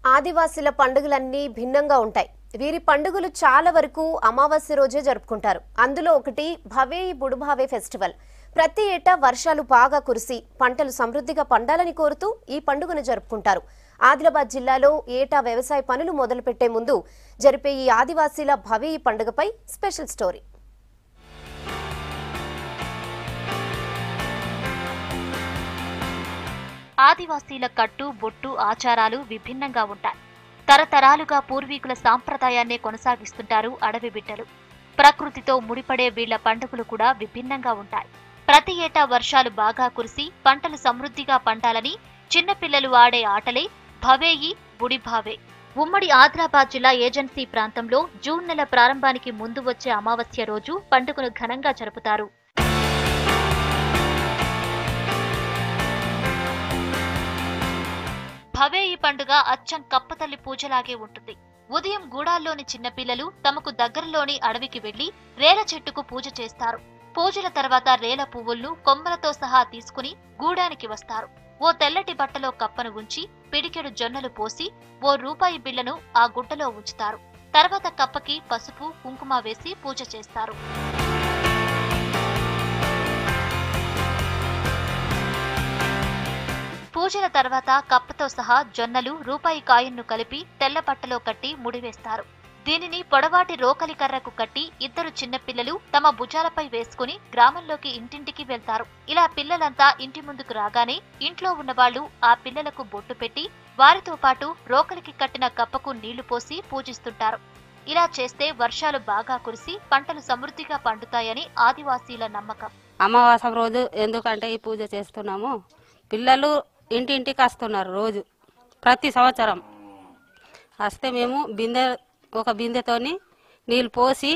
ఆదివాసీల పండుగలన్నీ భిన్నంగా ఉంటాయి వీరి పండుగలు చాలా వరకు అమావాస్య రోజే జరుపుకుంటారు అందులో ఒకటి భవేయి బుడుభావే ఫెస్టివల్ ప్రతి ఏటా వర్షాలు బాగా కురిసి పంటలు సమృద్ధిగా పండాలని కోరుతూ ఈ పండుగను జరుపుకుంటారు ఆదిలాబాద్ జిల్లాలో ఏటా వ్యవసాయ పనులు మొదలుపెట్టే ముందు జరిపే ఈ ఆదివాసీల భవేయి పండుగపై స్పెషల్ స్టోరీ ఆదివాసీల కట్టు బొట్టు ఆచారాలు విభిన్నంగా ఉంటాయి తరతరాలుగా పూర్వీకుల సాంప్రదాయాన్నే కొనసాగిస్తుంటారు అడవి బిడ్డలు ప్రకృతితో ముడిపడే వీళ్ల పండుగలు కూడా విభిన్నంగా ఉంటాయి ప్రతి ఏటా వర్షాలు బాగా కురిసి పంటలు సమృద్ధిగా పండాలని చిన్నపిల్లలు ఆడే ఆటలే భవేయి బుడిభావే ఉమ్మడి ఆదిలాబాద్ జిల్లా ఏజెన్సీ ప్రాంతంలో జూన్ నెల ప్రారంభానికి ముందు వచ్చే అమావాస్య రోజు పండుగను ఘనంగా జరుపుతారు భవేయి పండుగ అచ్చం కప్పతల్లి పూజలాగే ఉంటుంది ఉదయం గూడాల్లోని చిన్నపిల్లలు తమకు దగ్గరలోని అడవికి వెళ్లి రేల చెట్టుకు పూజ చేస్తారు పూజల తర్వాత రేల పువ్వులను కొమ్మలతో సహా తీసుకుని గూడానికి వస్తారు ఓ తెల్లటి బట్టలో కప్పను ఉంచి పిడికెడు జొన్నలు పోసి ఓ రూపాయి బిళ్లను ఆ గుట్టలో ఉంచుతారు తర్వాత కప్పకి పసుపు కుంకుమ వేసి పూజ చేస్తారు పూజల తర్వాత కప్పతో సహా జొన్నలు రూపాయి కాయిన్ను కలిపి తెల్ల బట్టలో కట్టి ముడివేస్తారు దీనిని పొడవాటి రోకలి కర్రకు కట్టి ఇద్దరు చిన్నపిల్లలు తమ భుజాలపై వేసుకుని గ్రామంలోకి ఇంటింటికి వెళ్తారు ఇలా పిల్లలంతా ఇంటి ముందుకు రాగానే ఇంట్లో ఉన్నవాళ్లు ఆ పిల్లలకు బొట్టు పెట్టి వారితో పాటు రోకలికి కట్టిన కప్పకు నీళ్లు పోసి పూజిస్తుంటారు ఇలా చేస్తే వర్షాలు బాగా కురిసి పంటలు సమృద్ధిగా పండుతాయని ఆదివాసీల నమ్మకం అమావాస్య రోజు ఎందుకంటే ఈ పూజ చేస్తున్నాము పిల్లలు ఇంటింటికి వస్తున్నారు రోజు ప్రతి సంవత్సరం వస్తే మేము బిందె ఒక బిందెతోని నీళ్ళు పోసి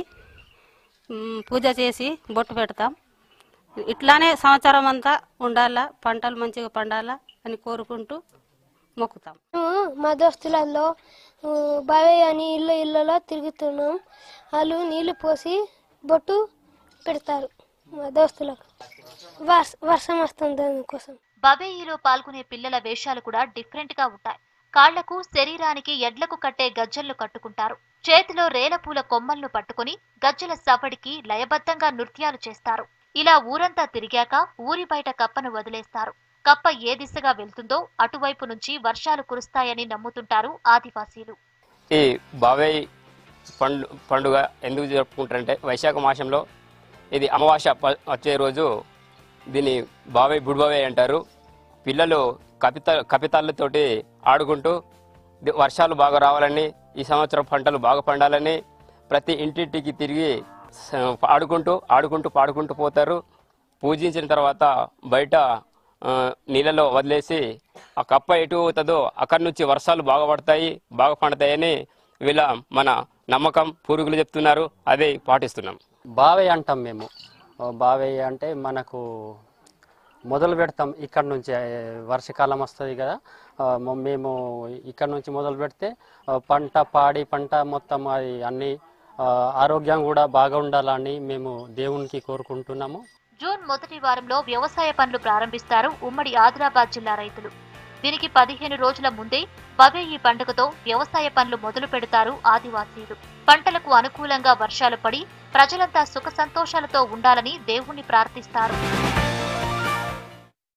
మ్, పూజ చేసి బొట్టు పెడతాం ఇట్లానే సంవత్సరం అంతా ఉండాలా పంటలు మంచిగా పండాలా అని కోరుకుంటూ మొక్కుతాం మేము మా దోస్తులలో ఆ, బావి అని ఇల్లు ఇళ్ళలో తిరుగుతున్నాం వాళ్ళు నీళ్లు పోసి బొట్టు పెడతారు మా దోస్తులకు వర్ష వర్షం వస్తుంది దానికోసం బబేయిలో పాల్గొనే పిల్లల వేషాలు కూడా డిఫరెంట్ గా ఉంటాయి కాళ్లకు శరీరానికి ఎడ్లకు కట్టే గజ్జలను కట్టుకుంటారు చేతిలో రేలపూల కొమ్మలను పట్టుకుని గజ్జల సవడికి లయబద్ధంగా నృత్యాలు చేస్తారు ఇలా ఊరంతా తిరిగాక ఊరి బయట కప్పను వదిలేస్తారు కప్ప ఏ దిశగా వెళ్తుందో అటువైపు నుంచి వర్షాలు కురుస్తాయని నమ్ముతుంటారు ఆదివాసీలు ఈ బావై పండు పండుగ ఎందుకు జరుపుకుంటారంటే వైశాఖ మాసంలో ఇది అమావాస్య ప- వచ్చే రోజు దీన్ని బావై బుడ్బావై అంటారు పిల్లలు కపిత కపితాళ్ళతోటి ఆడుకుంటూ ది- వర్షాలు బాగా రావాలని ఈ సంవత్సరం పంటలు బాగా పండాలని ప్రతి ఇంటింటికి తిరిగి స- ఆడుకుంటూ ఆడుకుంటూ పాడుకుంటూ పోతారు పూజించిన తర్వాత బయట ఆ, నీళ్ళలో వదిలేసి ఆ కప్ప ఎటు పోతుందో అక్కడి నుంచి వర్షాలు బాగా పడతాయి బాగా పండుతాయని వీళ్ళ మన నమ్మకం పూర్వీకులు చెప్తున్నారు అదే పాటిస్తున్నాం బావయ్య అంటాం మేము ఓ బావయ్య అంటే మనకు మొదలు పెడతాం ఇక్కడ నుంచి ఏ, వర్షాకాలం వస్తుంది కదా ఆ, మ- మేము ఇక్కడ నుంచి మొదలు పెడితే ఆ, పంట పాడి పంట మొత్తం అది అన్ని ఆ, ఆరోగ్యం కూడా బాగా ఉండాలని మేము దేవునికి కోరుకుంటున్నాము జూన్ మొదటి వారంలో వ్యవసాయ పనులు ప్రారంభిస్తారు ఉమ్మడి ఆదిలాబాద్ జిల్లా రైతులు దీనికి పదిహేను రోజుల ముందే బవేయి పండుగతో వ్యవసాయ పనులు మొదలు పెడతారు ఆదివాసీలు పంటలకు అనుకూలంగా వర్షాలు పడి ప్రజలంతా సుఖ సంతోషాలతో ఉండాలని దేవుణ్ణి ప్రార్థిస్తారు